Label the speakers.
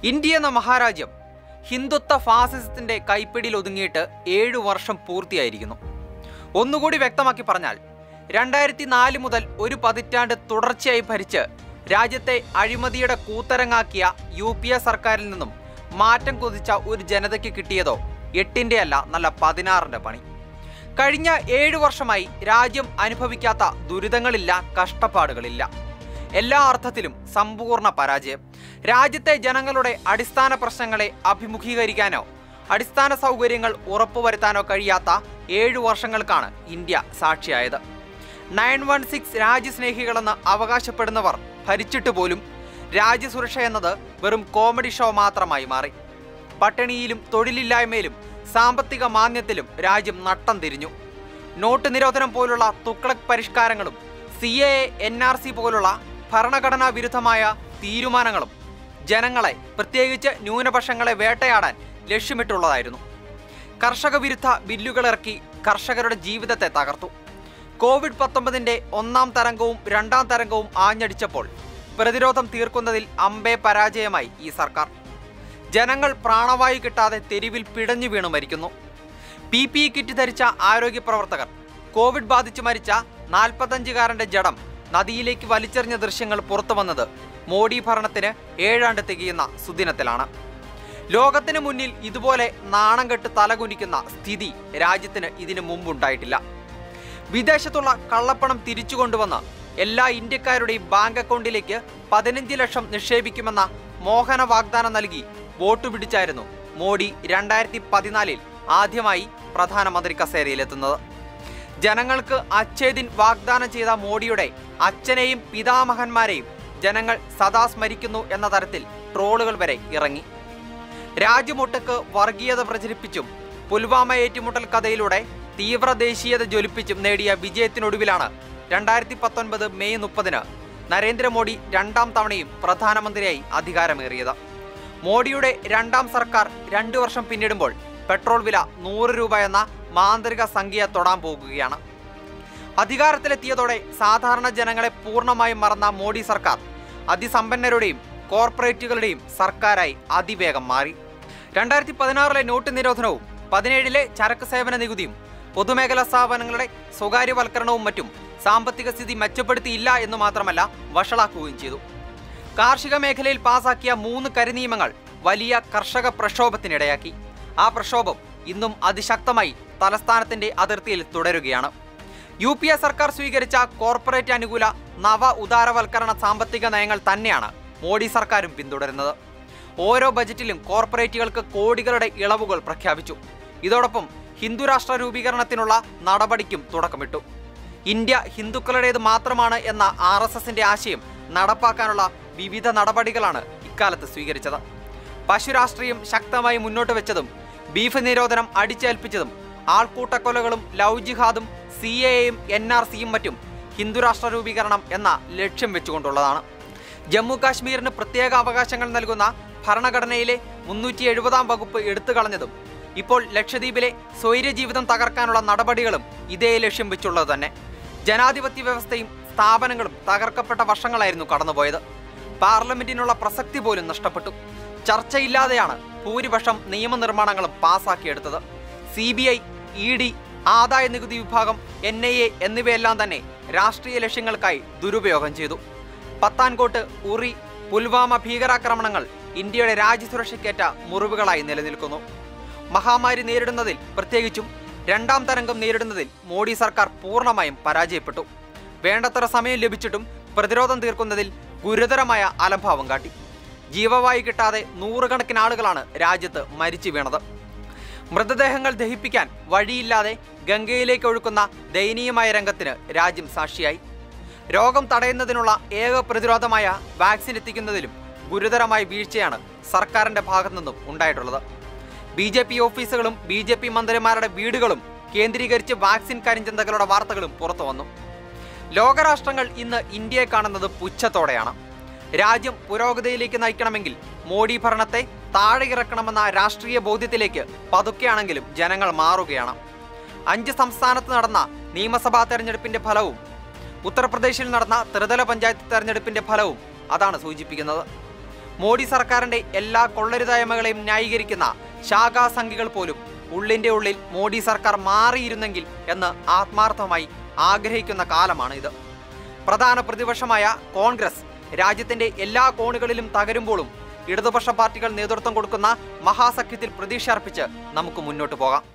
Speaker 1: India എന്ന മഹാരാജ്യം ഹിന്ദുത്വ ഫാസിസത്തിന്റെ കൈപ്പിടിയിൽ ഒതുങ്ങിയിട്ട് ഏഴു വർഷം പൂർത്തിയായിരിക്കുന്നു ഒന്നുകൂടി വ്യക്തമാക്കി പറഞ്ഞാൽ രണ്ടായിരത്തി നാല് മുതൽ ഒരു പതിറ്റാണ്ട് തുടർച്ചയായി ഭരിച്ച് രാജ്യത്തെ അഴിമതിയുടെ കൂത്തരങ്ങാക്കിയ യു പി എ സർക്കാരിൽ നിന്നും മാറ്റം കൊതിച്ച ഒരു ജനതയ്ക്ക് കിട്ടിയതോ എട്ടിന്റെ അല്ല നല്ല പതിനാറിന്റെ പണി കഴിഞ്ഞ ഏഴു വർഷമായി രാജ്യം അനുഭവിക്കാത്ത ദുരിതങ്ങളില്ല കഷ്ടപ്പാടുകളില്ല എല്ലാ അർത്ഥത്തിലും സമ്പൂർണ്ണ പരാജയം രാജ്യത്തെ ജനങ്ങളുടെ അടിസ്ഥാന പ്രശ്നങ്ങളെ അഭിമുഖീകരിക്കാനോ അടിസ്ഥാന സൗകര്യങ്ങൾ ഉറപ്പുവരുത്താനോ കഴിയാത്ത ഏഴു വർഷങ്ങൾക്കാണ് ഇന്ത്യ സാക്ഷിയായത് നയൻ വൺ സിക്സ് രാജ്യസ്നേഹികളെന്ന് അവകാശപ്പെടുന്നവർ ഭരിച്ചിട്ട് പോലും രാജ്യസുരക്ഷ എന്നത് വെറും കോമഡി ഷോ മാത്രമായി മാറി പട്ടിണിയിലും തൊഴിലില്ലായ്മയിലും സാമ്പത്തിക മാന്ദ്യത്തിലും രാജ്യം നട്ടം തിരിഞ്ഞു നോട്ട് നിരോധനം പോലുള്ള തുക്ലക് പരിഷ്കാരങ്ങളും C A N R C പോലുള്ള ഭരണഘടനാ വിരുദ്ധമായ തീരുമാനങ്ങളും ജനങ്ങളെ പ്രത്യേകിച്ച് ന്യൂനപക്ഷങ്ങളെ വേട്ടയാടാൻ ലക്ഷ്യമിട്ടുള്ളതായിരുന്നു കർഷക വിരുദ്ധ ബില്ലുകളിറക്കി കർഷകരുടെ ജീവിതത്തെ തകർത്തു കോവിഡ് പത്തൊമ്പതിന്റെ ഒന്നാം തരംഗവും രണ്ടാം തരംഗവും ആഞ്ഞടിച്ചപ്പോൾ പ്രതിരോധം തീർക്കുന്നതിൽ അമ്പേ പരാജയമായി ഈ സർക്കാർ ജനങ്ങൾ പ്രാണവായു കിട്ടാതെ തെരുവിൽ പിടഞ്ഞു വീണു മരിക്കുന്നു പി പി ഇ കിറ്റ് ധരിച്ച ആരോഗ്യ പ്രവർത്തകർ കോവിഡ് ബാധിച്ച് മരിച്ച നാൽപ്പത്തഞ്ചുകാരന്റെ ജഡം നദിയിലേക്ക് വലിച്ചെറിഞ്ഞ ദൃശ്യങ്ങൾ പുറത്തു വന്നത് മോഡി ഭരണത്തിന് ഏഴാണ്ട് തികയുന്ന സുദിനത്തിലാണ് ലോകത്തിന് മുന്നിൽ ഇതുപോലെ നാണം കെട്ട് തലകുനിക്കുന്ന സ്ഥിതി രാജ്യത്തിന് ഇതിനു മുമ്പുണ്ടായിട്ടില്ല വിദേശത്തുള്ള കള്ളപ്പണം തിരിച്ചു കൊണ്ടുവന്ന് എല്ലാ ഇന്ത്യക്കാരുടെയും ബാങ്ക് അക്കൗണ്ടിലേക്ക് പതിനഞ്ച് ലക്ഷം നിക്ഷേപിക്കുമെന്ന മോഹന വാഗ്ദാനം നൽകി വോട്ട് പിടിച്ചായിരുന്നു മോഡി രണ്ടായിരത്തി പതിനാലിൽ ആദ്യമായി പ്രധാനമന്ത്രി കസേരയിലെത്തുന്നത് ജനങ്ങൾക്ക് അച്ഛേദിൻ വാഗ്ദാനം ചെയ്ത മോഡിയുടെ അച്ഛനെയും പിതാമഹന്മാരെയും ജനങ്ങൾ സദാ സ്മരിക്കുന്നു എന്ന തരത്തിൽ ട്രോളുകൾ വരെ ഇറങ്ങി രാജ്യമൊട്ടുക്ക് വർഗീയത പ്രചരിപ്പിച്ചും പുൽവാമ ഏറ്റുമുട്ടൽ കഥയിലൂടെ തീവ്ര ദേശീയത ജ്വലിപ്പിച്ചും നേടിയ വിജയത്തിനൊടുവിലാണ് രണ്ടായിരത്തി പത്തൊൻപത് മെയ് മുപ്പതിന് നരേന്ദ്രമോദി രണ്ടാം തവണയും പ്രധാനമന്ത്രിയായി അധികാരമേറിയത് മോഡിയുടെ രണ്ടാം സർക്കാർ രണ്ടു വർഷം പിന്നിടുമ്പോൾ പെട്രോൾ വില നൂറ് രൂപ എന്ന മാന്ത്രിക സംഖ്യ തൊടാൻ പോകുകയാണ് അധികാരത്തിലെത്തിയതോടെ സാധാരണ ജനങ്ങളെ പൂർണ്ണമായും മറന്ന മോഡി സർക്കാർ അതിസമ്പന്നരുടെയും കോർപ്പറേറ്റുകളുടെയും സർക്കാരായി അതിവേഗം മാറി രണ്ടായിരത്തി പതിനാറിലെ നോട്ട് നിരോധനവും പതിനേഴിലെ ചരക്ക് സേവന നികുതിയും പൊതുമേഖലാ സ്ഥാപനങ്ങളുടെ സ്വകാര്യവൽക്കരണവും മറ്റും സാമ്പത്തിക സ്ഥിതി മെച്ചപ്പെടുത്തിയില്ല എന്ന് മാത്രമല്ല വഷളാക്കുകയും ചെയ്തു കാർഷിക മേഖലയിൽ പാസാക്കിയ മൂന്ന് കരിനിയമങ്ങൾ വലിയ കർഷക പ്രക്ഷോഭത്തിനിടയാക്കി ആ പ്രക്ഷോഭം ഇന്നും അതിശക്തമായി തലസ്ഥാനത്തിന്റെ അതിർത്തിയിൽ തുടരുകയാണ് യു പി എ സർക്കാർ സ്വീകരിച്ച കോർപ്പറേറ്റ് അനുകൂല നവ ഉദാരവൽക്കരണ സാമ്പത്തിക നയങ്ങൾ തന്നെയാണ് മോഡി സർക്കാരും പിന്തുടരുന്നത് ഓരോ ബജറ്റിലും കോർപ്പറേറ്റുകൾക്ക് കോടികളുടെ ഇളവുകൾ പ്രഖ്യാപിച്ചു ഇതോടൊപ്പം ഹിന്ദുരാഷ്ട്ര രൂപീകരണത്തിനുള്ള നടപടിക്കും തുടക്കമിട്ടു ഇന്ത്യ ഹിന്ദുക്കളുടേത് മാത്രമാണ് എന്ന ആർ എസ് എസിന്റെ ആശയം നടപ്പാക്കാനുള്ള വിവിധ നടപടികളാണ് ഇക്കാലത്ത് സ്വീകരിച്ചത് പശുരാഷ്ട്രീയം ശക്തമായി മുന്നോട്ട് വെച്ചതും ബീഫ് നിരോധനം അടിച്ചേൽപ്പിച്ചതും ആൾക്കൂട്ടക്കൊലകളും ലവ് ജിഹാദും സി എയും എൻ ആർ സിയും മറ്റും ഹിന്ദുരാഷ്ട്ര രൂപീകരണം എന്ന ലക്ഷ്യം വെച്ചുകൊണ്ടുള്ളതാണ് ജമ്മു കാശ്മീരിന് പ്രത്യേക അവകാശങ്ങൾ നൽകുന്ന ഭരണഘടനയിലെ മുന്നൂറ്റി എഴുപതാം വകുപ്പ് എടുത്തു കളഞ്ഞതും ഇപ്പോൾ ലക്ഷദ്വീപിലെ സ്വൈര്യജീവിതം തകർക്കാനുള്ള നടപടികളും ഇതേ ലക്ഷ്യം വെച്ചുള്ളത് തന്നെ ജനാധിപത്യ വ്യവസ്ഥയും സ്ഥാപനങ്ങളും തകർക്കപ്പെട്ട വർഷങ്ങളായിരുന്നു കടന്നുപോയത് പാർലമെന്റിനുള്ള പ്രസക്തി പോലും നഷ്ടപ്പെട്ടു ചർച്ചയില്ലാതെയാണ് ഭൂരിപക്ഷം നിയമനിർമ്മാണങ്ങളും പാസാക്കിയെടുത്തത് C B I E D ആദായ നികുതി വിഭാഗം എൻ ഐ എ എന്നിവയെല്ലാം തന്നെ രാഷ്ട്രീയ ലക്ഷ്യങ്ങൾക്കായി ദുരുപയോഗം ചെയ്തു പത്താൻകോട്ട് ഉറി പുൽവാമ ഭീകരാക്രമണങ്ങൾ ഇന്ത്യയുടെ രാജ്യസുരക്ഷയ്ക്കേറ്റ മുറിവുകളായി നിലനിൽക്കുന്നു മഹാമാരി നേരിടുന്നതിൽ പ്രത്യേകിച്ചും രണ്ടാം തരംഗം നേരിടുന്നതിൽ മോഡി സർക്കാർ പൂർണ്ണമായും പരാജയപ്പെട്ടു വേണ്ടത്ര സമയം ലഭിച്ചിട്ടും പ്രതിരോധം തീർക്കുന്നതിൽ ഗുരുതരമായ അലംഭാവം കാട്ടി ജീവവായു കിട്ടാതെ നൂറുകണക്കിന് ആളുകളാണ് രാജ്യത്ത് മരിച്ചു വീണത് മൃതദേഹങ്ങൾ ദഹിപ്പിക്കാൻ വഴിയില്ലാതെ ഗംഗയിലേക്ക് ഒഴുക്കുന്ന ദയനീയമായ രംഗത്തിന് രാജ്യം സാക്ഷിയായി രോഗം തടയുന്നതിനുള്ള ഏക പ്രതിരോധമായ വാക്സിൻ എത്തിക്കുന്നതിലും ഗുരുതരമായ വീഴ്ചയാണ് സർക്കാരിന്റെ ഭാഗത്തു നിന്നും ഉണ്ടായിട്ടുള്ളത് ബി ജെ പി ഓഫീസുകളും ബി ജെ പി മന്ത്രിമാരുടെ വീടുകളും കേന്ദ്രീകരിച്ച് വാക്സിൻ കരിഞ്ചന്തകളുടെ വാർത്തകളും പുറത്തു വന്നു ലോകരാഷ്ട്രങ്ങൾ ഇന്ന് ഇന്ത്യയെ കാണുന്നത് പുച്ഛത്തോടെയാണ് രാജ്യം പുരോഗതിയിലേക്ക് നയിക്കണമെങ്കിൽ മോഡി ഭരണത്തെ താഴെ ഇറക്കണമെന്ന രാഷ്ട്രീയ ബോധ്യത്തിലേക്ക് പതുക്കെയാണെങ്കിലും ജനങ്ങൾ മാറുകയാണ് അഞ്ച് സംസ്ഥാനത്ത് നടന്ന നിയമസഭാ തെരഞ്ഞെടുപ്പിന്റെ ഫലവും ഉത്തർപ്രദേശിൽ നടന്ന ത്രിതല പഞ്ചായത്ത് തെരഞ്ഞെടുപ്പിന്റെ ഫലവും അതാണ് സൂചിപ്പിക്കുന്നത് മോഡി സർക്കാരിന്റെ എല്ലാ കൊള്ളരുതായ്മകളെയും ന്യായീകരിക്കുന്ന ശാഖാസംഘികൾ പോലും ഉള്ളിന്റെ ഉള്ളിൽ മോഡി സർക്കാർ മാറിയിരുന്നെങ്കിൽ എന്ന് ആത്മാർത്ഥമായി ആഗ്രഹിക്കുന്ന കാലമാണ് ഇത് പ്രധാന പ്രതിപക്ഷമായ കോൺഗ്രസ് രാജ്യത്തിന്റെ എല്ലാ കോണുകളിലും തകരുമ്പോഴും ഇടതുപക്ഷ പാർട്ടികൾ നേതൃത്വം കൊടുക്കുന്ന മഹാസഖ്യത്തിൽ പ്രതീക്ഷ അർപ്പിച്ച് നമുക്ക് മുന്നോട്ട് പോകാം